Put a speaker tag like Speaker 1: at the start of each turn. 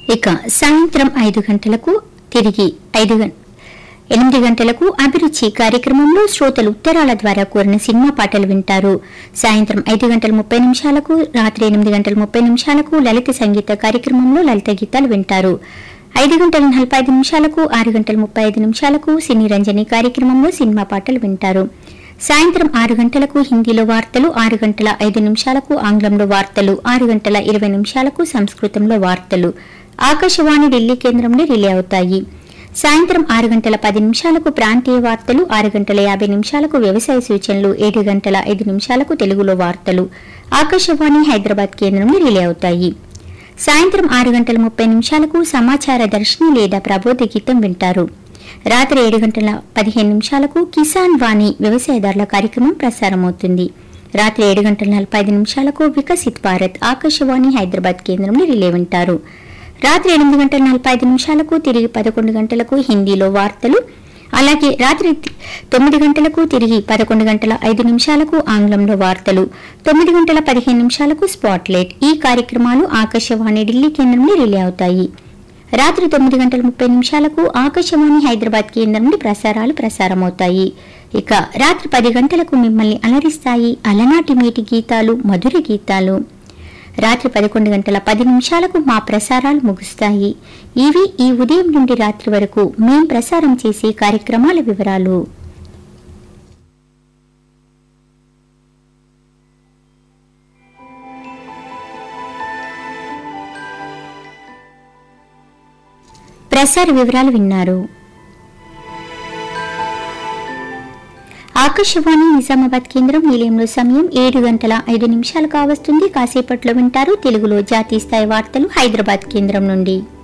Speaker 1: ఇక సాయంత్రం ఐదు గంటలకు తిరిగి ఐదు గం- ఎనిమిది గంటలకు అభిరుచి కార్యక్రమంలో శ్రోతలు ఉత్తరాల ద్వారా కోరిన సినిమా పాటలు వింటారు సాయంత్రం ఐదు గంటల ముప్పై నిమిషాలకు రాత్రి ఎనిమిది గంటల ముప్పై నిమిషాలకు లలిత సంగీత కార్యక్రమంలో లలిత గీతాలు వింటారు ఐదు గంటల నలభై ఐదు నిమిషాలకు ఆరు గంటల ముప్పై ఐదు నిమిషాలకు సినీ రంజని కార్యక్రమంలో సినిమా పాటలు వింటారు సాయంత్రం ఆరు గంటలకు హిందీలో వార్తలు ఆరు గంటల ఐదు నిమిషాలకు ఆంగ్లంలో వార్తలు ఆరు గంటల ఇరవై నిమిషాలకు సంస్కృతంలో వార్తలు ఆకాశవాణి ఢిల్లీ కేంద్రంలో రిలే అవుతాయి సాయంత్రం ఆరు గంటల పది నిమిషాలకు ప్రాంతీయ వార్తలు ఆరు గంటల యాభై నిమిషాలకు వ్యవసాయ సూచనలు ఏడు గంటల ఐదు నిమిషాలకు తెలుగులో వార్తలు ఆకాశవాణి హైదరాబాద్ కేంద్రంలో రిలే అవుతాయి సాయంత్రం ఆరు గంటల ముప్పై నిమిషాలకు సమాచార దర్శిని లేదా ప్రబోధ గీతం వింటారు రాత్రి ఏడు గంటల పదిహేను నిమిషాలకు కిసాన్ వాణి వ్యవసాయదారుల కార్యక్రమం ప్రసారమవుతుంది రాత్రి ఏడు గంటల నలభై ఐదు నిమిషాలకు వికసిత్ భారత్ ఆకాశవాణి హైదరాబాద్ కేంద్రంలో రిలే వింటారు రాత్రి ఎనిమిది గంటల నలభై ఐదు నిమిషాలకు తిరిగి పదకొండు గంటలకు హిందీలో వార్తలు అలాగే రాత్రి తి- తొమ్మిది గంటలకు తిరిగి పదకొండు గంటల ఐదు నిమిషాలకు ఆంగ్లంలో వార్తలు తొమ్మిది గంటల పదిహేను నిమిషాలకు స్పాట్లైట్ ఈ కార్యక్రమాలు ఆకాశవాణి ఢిల్లీ కేంద్రం నుండి రిలే అవుతాయి రాత్రి తొమ్మిది గంటల ముప్పై నిమిషాలకు ఆకాశవాణి హైదరాబాద్ కేంద్రం నుండి ప్రసారాలు ప్రసారమవుతాయి ఇక రాత్రి పది గంటలకు మిమ్మల్ని అలరిస్తాయి అలనాటి మేటి గీతాలు మధుర గీతాలు రాత్రి పదకొండు గంటల పది నిమిషాలకు మా ప్రసారాలు ముగుస్తాయి ఇవి ఈ ఉదయం నుండి రాత్రి వరకు మేం ప్రసారం చేసే కార్యక్రమాల వివరాలు ప్రసార వివరాలు విన్నారు ఆకాశవాణి నిజామాబాద్ కేంద్రం నిలయంలో సమయం ఏడు గంటల ఐదు నిమిషాలు కావస్తుంది కాసేపట్లో వింటారు తెలుగులో జాతీయ స్థాయి వార్తలు హైదరాబాద్ కేంద్రం నుండి